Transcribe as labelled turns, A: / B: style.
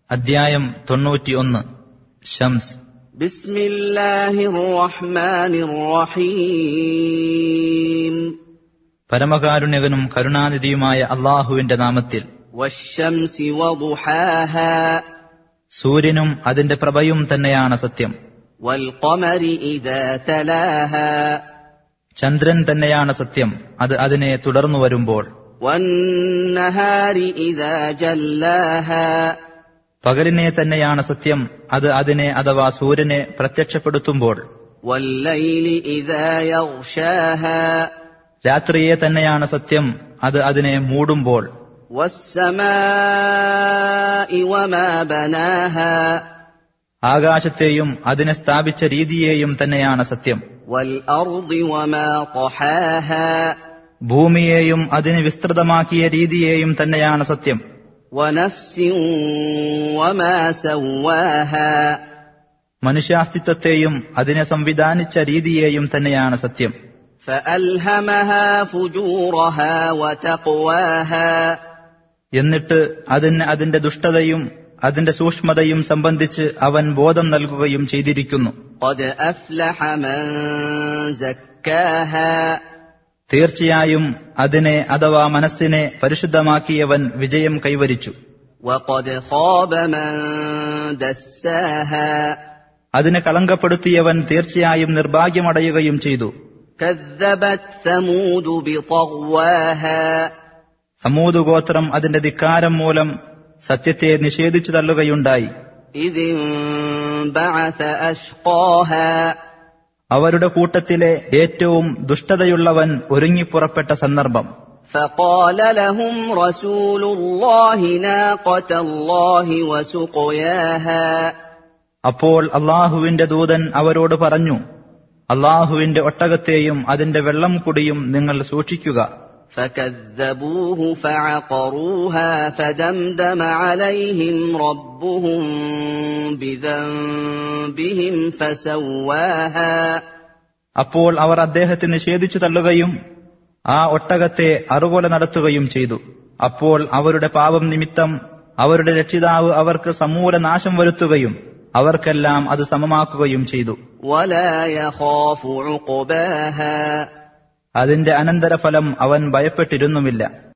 A: അദ്ധ്യായം തൊണ്ണൂറ്റിയൊന്ന് ഷംസ്
B: بسم الله الرحمن الرحيم
A: പരമകാരുണ്യകനും കരുണാനിധിയുമായ അള്ളാഹുവിന്റെ നാമത്തിൽ
B: والشمس وضحاها
A: സൂര്യനും അതിന്റെ പ്രഭയും തന്നെയാണ് സത്യം
B: والقمر إذا تلاها
A: ചന്ദ്രൻ തന്നെയാണ് സത്യം അത് അതിനെ തുടർന്നു വരുമ്പോൾ
B: والنهار إذا جلاها
A: പകലിനെ തന്നെയാണ് സത്യം അത് അതിനെ അഥവാ സൂര്യനെ പ്രത്യക്ഷപ്പെടുത്തുമ്പോൾ
B: والليل إذا يغشاها
A: രാത്രിയെ തന്നെയാണ് സത്യം അത് അതിനെ മൂടുമ്പോൾ
B: والسماء وما بناها
A: ആകാശത്തെയും അതിനെ സ്ഥാപിച്ച രീതിയെയും തന്നെയാണ് സത്യം
B: والأرض وما طحاها
A: ഭൂമിയെയും അതിന് വിസ്തൃതമാക്കിയ രീതിയെയും തന്നെയാണ് സത്യം
B: ونفس وما سواها
A: മനുഷ്യാസ്തിത്വത്തെയും അതിനെ സംവിധാനിച്ച രീതിയെയും തന്നെയാണ് സത്യം
B: فألهمها فجورها وتقواها
A: എന്നിട്ട് അതിന് അതിന്റെ ദുഷ്ടതയും അതിന്റെ സൂക്ഷ്മതയും സംബന്ധിച്ച് അവൻ ബോധം നൽകുകയും ചെയ്തിരിക്കുന്നു
B: قد أفلح من زكاها
A: തീർച്ചയായും അതിനെ അഥവാ മനസ്സിനെ പരിശുദ്ധമാക്കിയവൻ വിജയം കൈവരിച്ചു
B: وقد خاب من دساها
A: അതിനെ കളങ്കപ്പെടുത്തിയവൻ തീർച്ചയായും നിർഭാഗ്യമടയുകയും ചെയ്തു
B: كذبت ثمود بطغواها
A: സമൂത് ഗോത്രം അതിന്റെ ധിക്കാരം മൂലം സത്യത്തെ നിഷേധിച്ചു തള്ളുകയുണ്ടായി
B: إذ انبعث أشقاها
A: അവരുടെ കൂട്ടത്തിലെ ഏറ്റവും ദുഷ്ടതയുള്ളവൻ ഒരുങ്ങിപ്പുറപ്പെട്ട സന്ദർഭം
B: فقال لهم رسول الله ناقة الله وسقياها
A: അപ്പോൾ അള്ളാഹുവിന്റെ ദൂതൻ അവരോട് പറഞ്ഞു അള്ളാഹുവിന്റെ ഒട്ടകത്തെയും അതിന്റെ വെള്ളം കുടിയും നിങ്ങൾ സൂക്ഷിക്കുക
B: فكذبوه فعقروها فدمدم عليهم ربهم بذنبهم فسواها
A: അപ്പോൾ അവർ അദ്ദേഹത്തെ നിഷേധിച്ചു തള്ളുകയും ആ ഒട്ടകത്തെ അറുകൊല നടത്തുകയും ചെയ്തു അപ്പോൾ അവരുടെ പാപം നിമിത്തം അവരുടെ രക്ഷിതാവ് അവർക്ക് സമൂല നാശം വരുത്തുകയും അവർക്കെല്ലാം അത് സമമാക്കുകയും ചെയ്തു
B: ولا يخاف عقباها
A: അതിന്റെ അനന്തരഫലം അവൻ ഭയപ്പെട്ടിരുന്നുമില്ല